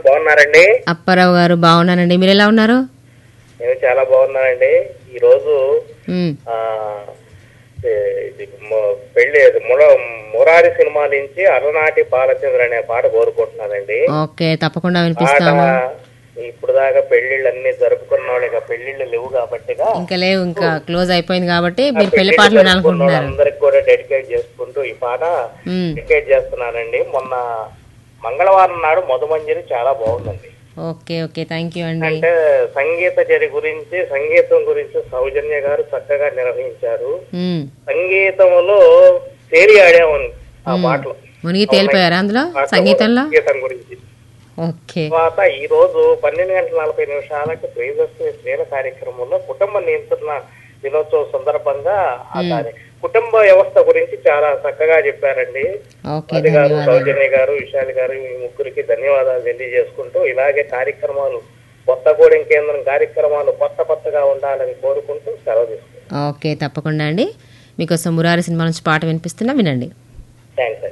బాగున్నారండి అప్పారావు గారు బాగున్నానండి మీరు ఎలా ఉన్నారు నేను చాలా బాగున్నానండి ఈ రోజు ఉమ్, ఆ, ఏ- ఇది మొ- పెళ్లి ఇది ముర మురారి సినిమా నుంచి అలనాటి బాలచంద్ర అనే పాట కోరుకుంటున్నానండి ఓకే తప్పకుండా పాట వినిపిస్తాము ఇప్పుడు దాకా పెళ్లిళ్ళు అన్ని జరుపుకున్న వాళ్ళకి పెళ్లిళ్ళు లేవు కాబట్టిగా ఇంకా లేవు ఇంకా క్లోజ్ అయిపోయింది కాబట్టి మీరు పెళ్లి పాటలు వినాలనుకుంటున్నారు అందరికి కూడా డెడికేట్ చేసుకుంటూ ఈ పాట ఉమ్, డెడికేట్ చేస్తున్నానండి మొన్న మంగళవారం నాడు మధుమంజరి చాలా బాగుందండి ఓకే ఓకే థ్యాంక్ యూ అండి అంటే సంగీత జరి గురించి సంగీతం గురించి సౌజన్య గారు చక్కగా నిర్వహించారు ఉమ్, సంగీతంలో తేరి ఆడామని ఆ పాటలో మునిగి తేలిపోయారా అందులో పాటలో సంగీతంలో సంగీతం గురించి ఓకే తర్వాత ఈ రోజు పన్నెండు గంటల నలభై నిమిషాలకి ప్రియదర్శిని స్త్రీల కార్యక్రమంలో కుటుంబ నియంత్రణ దినోత్సవ సందర్భంగా ఆ దాని కుటుంబ వ్యవస్థ గురించి చాలా చక్కగా చెప్పారండి ఓకే అది గారు ధన్యవాదాలు సౌజన్య గారు విశాల్ గారు ఈ ముగ్గురికి ధన్యవాదాలు తెలియజేసుకుంటూ ఇలాగే కార్యక్రమాలు కొత్తగూడెం కేంద్రం కార్యక్రమాలు కొత్త కొత్తగా ఉండాలని కోరుకుంటూ సెలవు తీసుకుంటాం ఓకే తప్పకుండా అండి మీకోసం మురారి సినిమా నుంచి పాట వినిపిస్తున్నా వినండి థ్యాంక్స్